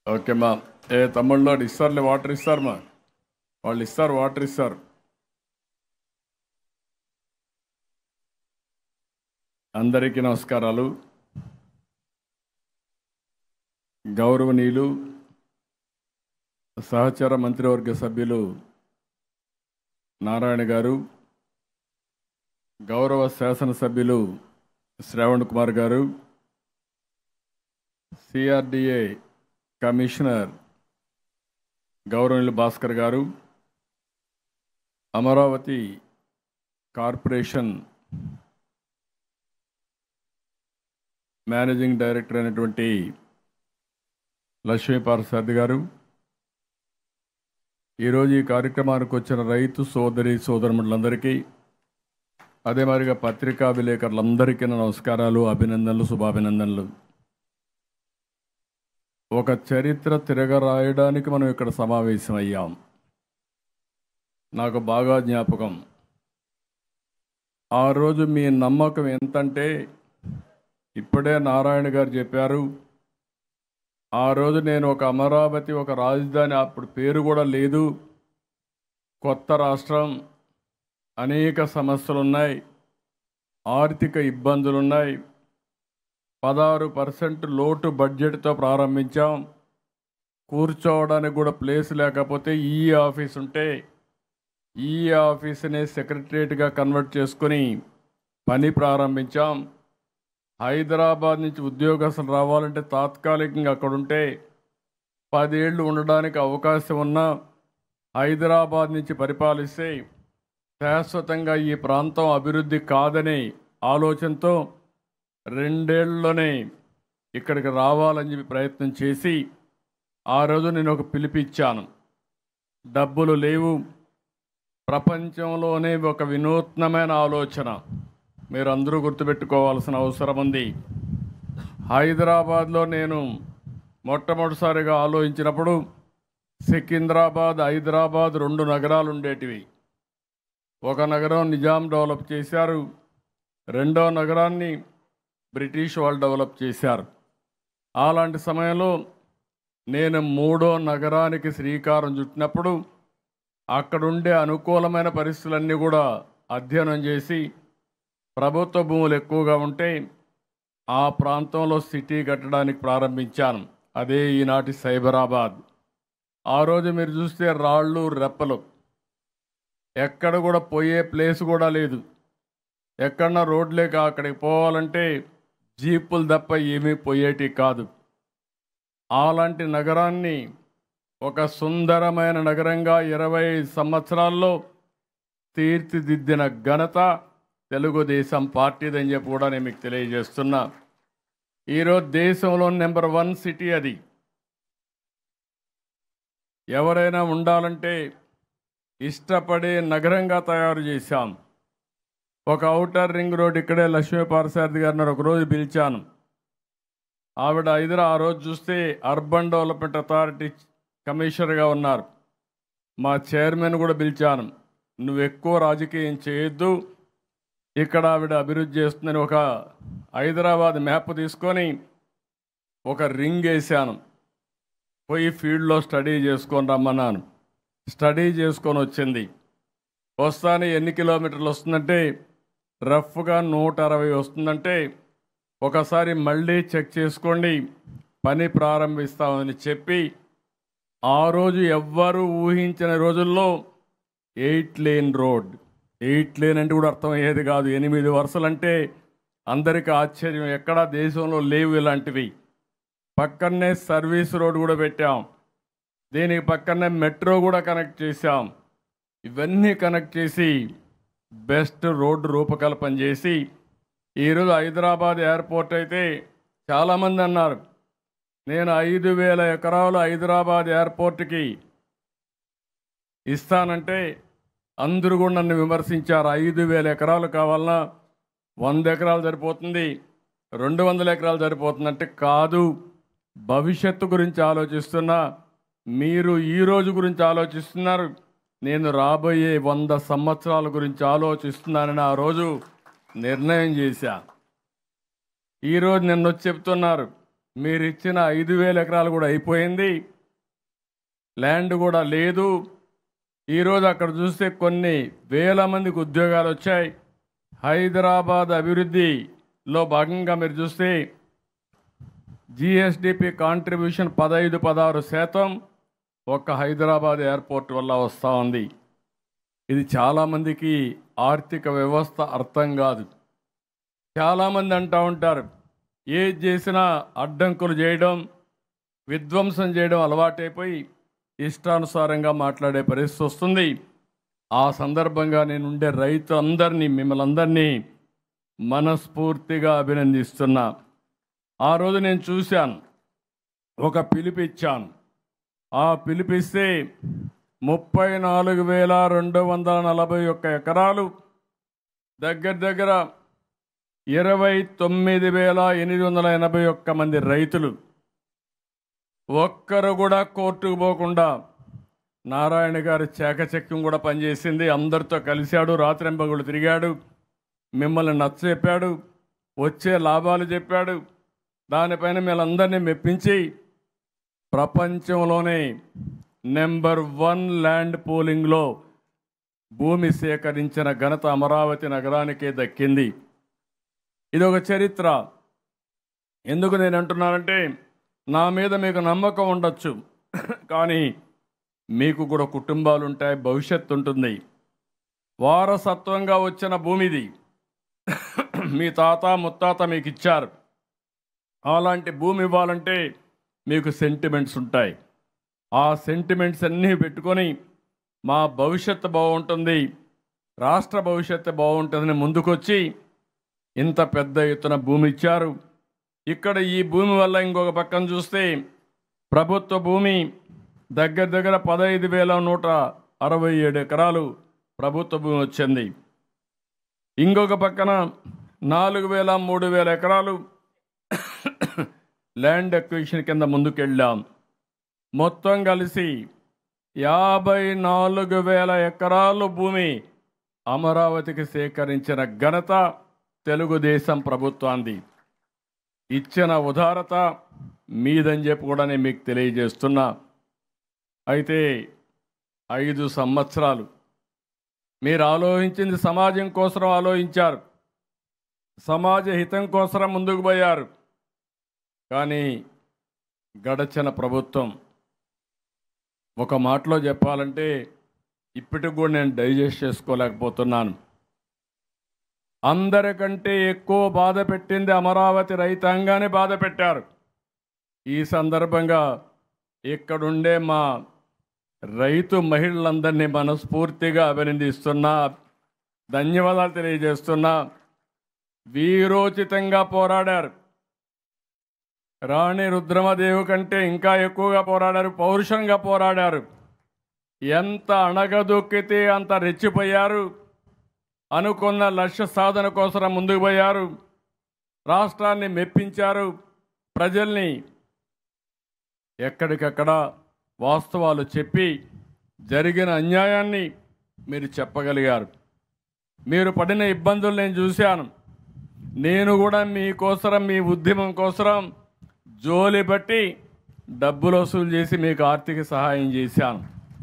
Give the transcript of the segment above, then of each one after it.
okay మా ఏ తమ్ముళ్ళు వాడు ఇస్తారులే వాటర్ ఇస్తారు మా వాళ్ళు ఇస్తారు వాటర్ ఇస్తారు అందరికీ నమస్కారాలు గౌరవనీయులు సహచర మంత్రివర్గ సభ్యులు నారాయణ గారు గౌరవ శాసనసభ్యులు శ్రావణ్ కుమార్ గారు సిఆర్డిఏ కమిషనర్ గౌరవనీయులు భాస్కర్ గారు అమరావతి కార్పొరేషన్ మేనేజింగ్ డైరెక్టర్ అయినటువంటి లక్ష్మీపార్సారథి గారు ఈరోజు ఈ కార్యక్రమానికి వచ్చిన రైతు సోదరి సోదరులందరికీ అదే మాదిరిగా పత్రికా విలేకరులందరికీ నా నమస్కారాలు అభినందనలు శుభాభినందనలు ఒక చరిత్ర తిరగరాయడానికి మనం ఇక్కడ సమావేశమయ్యాం నాకు బాగా జ్ఞాపకం ఆ రోజు మీ నమ్మకం ఎంతంటే ఇప్పుడే నారాయణ గారు చెప్పారు ఆ రోజు నేను ఒక అమరావతి ఒక రాజధాని అప్పుడు పేరు కూడా లేదు కొత్త రాష్ట్రం అనేక సమస్యలు ఉన్నాయి ఆర్థిక ఇబ్బందులు ఉన్నాయి పదహారు పర్సెంట్ లోటు బడ్జెట్తో ప్రారంభించాం కూర్చోవడానికి కూడా ప్లేస్ లేకపోతే ఈ ఆఫీస్ ఉంటే ఈ ఆఫీస్ని సెక్రటరియట్గా కన్వర్ట్ చేసుకొని పని ప్రారంభించాం హైదరాబాద్ నుంచి ఉద్యోగస్తులు రావాలంటే తాత్కాలికంగా అక్కడ ఉంటే పదేళ్ళు ఉండడానికి అవకాశం ఉన్నా హైదరాబాద్ నుంచి పరిపాలిస్తే శాశ్వతంగా ఈ ప్రాంతం అభివృద్ధి కాదనే ఆలోచనతో రెండేళ్లలోనే ఇక్కడికి రావాలని చెప్పి ప్రయత్నం చేసి ఆ రోజు నేను ఒక పిలిపిచ్చాను డబ్బులు లేవు ప్రపంచంలోనే ఒక వినూత్నమైన ఆలోచన మీరు అందరూ గుర్తుపెట్టుకోవాల్సిన అవసరం ఉంది హైదరాబాద్లో నేను మొట్టమొదటిసారిగా ఆలోచించినప్పుడు సికింద్రాబాద్ హైదరాబాద్ రెండు నగరాలు ఉండేటివి ఒక నగరం నిజాం డెవలప్ చేశారు రెండో నగరాన్ని బ్రిటిష్ వాళ్ళు డెవలప్ చేశారు అలాంటి సమయంలో నేను మూడో నగరానికి శ్రీకారం చుట్టినప్పుడు అక్కడుండే అనుకూలమైన పరిస్థితులన్నీ కూడా అధ్యయనం చేసి ప్రభుత్వ భూములు ఎక్కువగా ఉంటే ఆ ప్రాంతంలో సిటీ కట్టడానికి ప్రారంభించాను అదే ఈనాటి సైబరాబాద్ ఆ రోజు మీరు చూస్తే రాళ్ళు రెప్పలు ఎక్కడ కూడా పోయే ప్లేస్ కూడా లేదు ఎక్కడన్నా రోడ్లేక అక్కడికి పోవాలంటే జీపులు తప్ప ఏమీ పోయేటి కాదు అలాంటి నగరాన్ని ఒక సుందరమైన నగరంగా ఇరవై సంవత్సరాల్లో తీర్చిదిద్దిన ఘనత తెలుగుదేశం పార్టీదని చెప్పి కూడా నేను మీకు తెలియజేస్తున్నా ఈరోజు దేశంలో నెంబర్ వన్ సిటీ అది ఎవరైనా ఉండాలంటే ఇష్టపడే నగరంగా తయారు చేశాం ఒక ఔటర్ రింగ్ రోడ్ ఇక్కడే లక్ష్మీ పారసారథి గారిని ఒకరోజు పిలిచాను ఆవిడ హైదరా ఆ రోజు చూస్తే అర్బన్ డెవలప్మెంట్ అథారిటీ కమిషనర్గా ఉన్నారు మా చైర్మన్ కూడా పిలిచాను నువ్వు ఎక్కువ రాజకీయం చేయొద్దు ఇక్కడ ఆవిడ అభివృద్ధి చేస్తుందని ఒక హైదరాబాద్ మ్యాప్ తీసుకొని ఒక రింగ్ వేసాను పోయి ఫీల్డ్లో స్టడీ చేసుకొని రమ్మన్నాను స్టడీ చేసుకొని వచ్చింది వస్తానే ఎన్ని కిలోమీటర్లు వస్తుందంటే రఫ్గా నూట అరవై వస్తుందంటే ఒకసారి మళ్ళీ చెక్ చేసుకోండి పని ప్రారంభిస్తామని చెప్పి ఆ రోజు ఎవ్వరూ ఊహించిన రోజుల్లో eight lane road eight lane అంటే కూడా అర్థమయ్యేది కాదు ఎనిమిది వరుసలంటే అందరికీ ఆశ్చర్యం ఎక్కడా దేశంలో లేవు ఇలాంటివి పక్కనే సర్వీస్ రోడ్ కూడా పెట్టాం దీనికి పక్కనే మెట్రో కూడా కనెక్ట్ చేశాం ఇవన్నీ కనెక్ట్ చేసి బెస్ట్ రోడ్డు రూపకల్పన చేసి ఈరోజు హైదరాబాద్ ఎయిర్పోర్ట్ అయితే చాలామంది అన్నారు నేను ఐదు వేల ఎకరాలు హైదరాబాద్ ఎయిర్పోర్ట్కి ఇస్తానంటే అందరూ కూడా నన్ను విమర్శించారు ఐదు వేల ఎకరాలు కావాలన్నా వంద ఎకరాలు సరిపోతుంది రెండు వందల ఎకరాలు సరిపోతుందంటే కాదు భవిష్యత్తు గురించి ఆలోచిస్తున్నా మీరు ఈ రోజు గురించి ఆలోచిస్తున్నారు నేను రాబోయే వంద సంవత్సరాల గురించి ఆలోచిస్తున్నానని ఆ రోజు నిర్ణయం చేశా ఈరోజు నిన్న వచ్చి చెప్తున్నారు మీరు ఇచ్చిన ఐదు వేల ఎకరాలు కూడా అయిపోయింది ల్యాండ్ కూడా లేదు ఈరోజు అక్కడ చూస్తే కొన్ని వేల మందికి ఉద్యోగాలు వచ్చాయి హైదరాబాద్ అభివృద్ధిలో భాగంగా మీరు చూస్తే జిఎస్డిపి కాంట్రిబ్యూషన్ పదహైదు పదహారు శాతం ఒక్క హైదరాబాద్ ఎయిర్పోర్ట్ వల్ల వస్తూ ఉంది ఇది చాలామందికి ఆర్థిక వ్యవస్థ అర్థం కాదు చాలామంది అంటూ ఉంటారు ఏది చేసినా అడ్డంకులు చేయడం విధ్వంసం చేయడం అలవాటైపోయి ఇష్టానుసారంగా మాట్లాడే పరిస్థితి వస్తుంది ఆ సందర్భంగా నేను ఉండే రైతు అందరినీ మిమ్మల్ని అందరినీ మనస్ఫూర్తిగా అభినందిస్తున్నా ఆ రోజు నేను చూశాను ఒక పిలిపిచ్చాను ఆ పిలిపిస్తే ముప్పై నాలుగు వేల రెండు వందల నలభై ఒక్క ఎకరాలు దగ్గర దగ్గర ఇరవై తొమ్మిది వేల ఎనిమిది వందల ఎనభై ఒక్క మంది రైతులు ఒక్కరు కూడా కోర్టుకు పోకుండా నారాయణ గారి చాకచక్యం కూడా పనిచేసింది అందరితో కలిశాడు రాత్రింపగులు తిరిగాడు మిమ్మల్ని నచ్చ చెప్పాడు వచ్చే లాభాలు చెప్పాడు దానిపైన మీరందరినీ మెప్పించి ప్రపంచంలోనే నెంబర్ వన్ ల్యాండ్ పూలింగ్లో భూమి సేకరించిన ఘనత అమరావతి నగరానికే దక్కింది ఇది ఒక చరిత్ర ఎందుకు నేను అంటున్నానంటే నా మీద మీకు నమ్మకం ఉండొచ్చు కానీ మీకు కూడా కుటుంబాలు ఉంటాయి భవిష్యత్తు ఉంటుంది వారసత్వంగా వచ్చిన భూమిది మీ తాత ముత్తాత మీకు ఇచ్చారు అలాంటి భూమి ఇవ్వాలంటే మీకు సెంటిమెంట్స్ ఉంటాయి ఆ సెంటిమెంట్స్ అన్నీ పెట్టుకొని మా భవిష్యత్తు బాగుంటుంది రాష్ట్ర భవిష్యత్తు బాగుంటుందని ముందుకొచ్చి ఇంత పెద్ద ఎత్తున భూమి ఇచ్చారు ఇక్కడ ఈ భూమి వల్ల ఇంకొక పక్కన చూస్తే ప్రభుత్వ భూమి దగ్గర దగ్గర పదహైదు వేల నూట అరవై ఏడు ఎకరాలు ప్రభుత్వ భూమి వచ్చింది ఇంకొక పక్కన నాలుగు వేల మూడు వేల ఎకరాలు ల్యాండ్ ఎక్విజిషన్ కింద ముందుకెళ్ళాం మొత్తం కలిసి యాభై నాలుగు వేల ఎకరాలు భూమి అమరావతికి సేకరించిన ఘనత తెలుగుదేశం ప్రభుత్వాన్ని ఇచ్చిన ఉదారత మీదని చెప్పి కూడా నేను మీకు తెలియజేస్తున్నా అయితే ఐదు సంవత్సరాలు మీరు ఆలోచించింది సమాజం కోసం ఆలోచించారు సమాజ హితం కోసం ముందుకు పోయారు కానీ గడచిన ప్రభుత్వం ఒక మాటలో చెప్పాలంటే ఇప్పటికి కూడా నేను డైజెస్ట్ చేసుకోలేకపోతున్నాను అందరికంటే ఎక్కువ బాధ పెట్టింది అమరావతి రైతాంగాన్ని బాధ పెట్టారు ఈ సందర్భంగా ఇక్కడుండే మా రైతు మహిళలందరినీ మనస్ఫూర్తిగా అభినందిస్తున్నా ధన్యవాదాలు తెలియజేస్తున్నా వీరోచితంగా పోరాడారు రాణి రుద్రమదేవి కంటే ఇంకా ఎక్కువగా పోరాడారు పౌరుషంగా పోరాడారు ఎంత అణగదొక్కితే అంత రెచ్చిపోయారు అనుకున్న లక్ష్య సాధన కోసం ముందుకు పోయారు రాష్ట్రాన్ని మెప్పించారు ప్రజల్ని ఎక్కడికక్కడ వాస్తవాలు చెప్పి జరిగిన అన్యాయాన్ని మీరు చెప్పగలిగారు మీరు పడిన ఇబ్బందులు నేను చూశాను నేను కూడా మీకోసరం మీ ఉద్యమం కోసరం జోలి బట్టి డబ్బులు వసూలు చేసి మీకు ఆర్థిక సహాయం చేశాను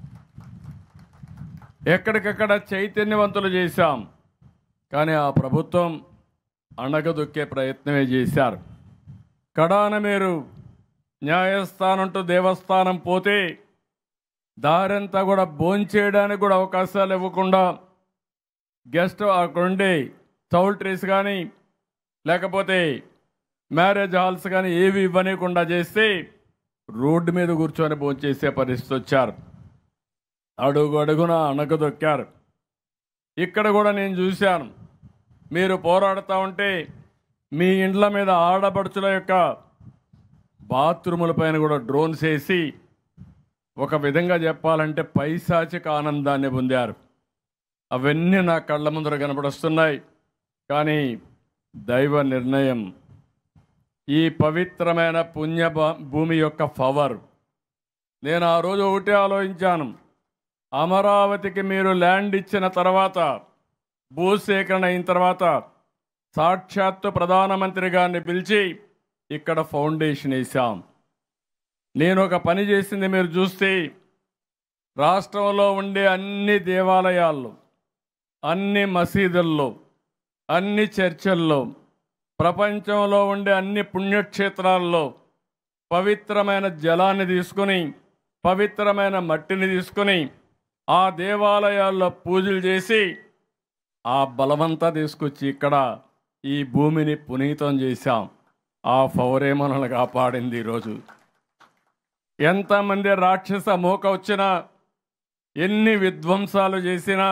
ఎక్కడికక్కడ చైతన్యవంతులు చేశాం కానీ ఆ ప్రభుత్వం అణగదొక్కే ప్రయత్నమే చేశారు కడాన మీరు న్యాయస్థానం టు దేవస్థానం పోతే దారంతా కూడా భోంచేయడానికి కూడా అవకాశాలు ఇవ్వకుండా గెస్ట్ అక్కడుండే చౌల్ట్రీస్ కానీ లేకపోతే మ్యారేజ్ హాల్స్ కానీ ఏవి ఇవ్వనీయకుండా చేస్తే రోడ్డు మీద కూర్చొని భోంచేసే పరిస్థితి వచ్చారు అడుగు అడుగున అణగదొక్కారు ఇక్కడ కూడా నేను చూశాను మీరు పోరాడుతూ ఉంటే మీ ఇండ్ల మీద ఆడపడుచుల యొక్క బాత్రూముల పైన కూడా డ్రోన్స్ వేసి ఒక విధంగా చెప్పాలంటే పైశాచిక ఆనందాన్ని పొందారు అవన్నీ నా కళ్ళ ముందర కనపడొస్తున్నాయి కానీ దైవ నిర్ణయం ఈ పవిత్రమైన పుణ్య భ- భూమి యొక్క పవర్ నేను ఆ రోజు ఒకటే ఆలోచించాను అమరావతికి మీరు ల్యాండ్ ఇచ్చిన తర్వాత భూసేకరణ అయిన తర్వాత సాక్షాత్తు ప్రధానమంత్రి గారిని పిలిచి ఇక్కడ ఫౌండేషన్ వేసాం నేను ఒక పని చేసింది మీరు చూస్తే రాష్ట్రంలో ఉండే అన్ని దేవాలయాల్లో అన్ని మసీదుల్లో అన్ని చర్చల్లో ప్రపంచంలో ఉండే అన్ని పుణ్యక్షేత్రాల్లో పవిత్రమైన జలాన్ని తీసుకొని పవిత్రమైన మట్టిని తీసుకొని ఆ దేవాలయాల్లో పూజలు చేసి ఆ బలమంతా తీసుకొచ్చి ఇక్కడ ఈ భూమిని పునీతం చేశాం ఆ ఫౌరే మనల్ని కాపాడింది ఈరోజు ఎంతమంది రాక్షస మూక వచ్చినా ఎన్ని విధ్వంసాలు చేసినా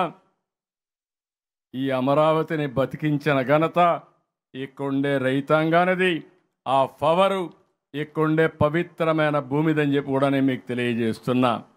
ఈ అమరావతిని బతికించిన ఘనత ఇక్కడుండే రైతాంగానిది ఆ పవరు ఇక్కడుండే పవిత్రమైన భూమిదని చెప్పి కూడా నేను మీకు తెలియజేస్తున్నా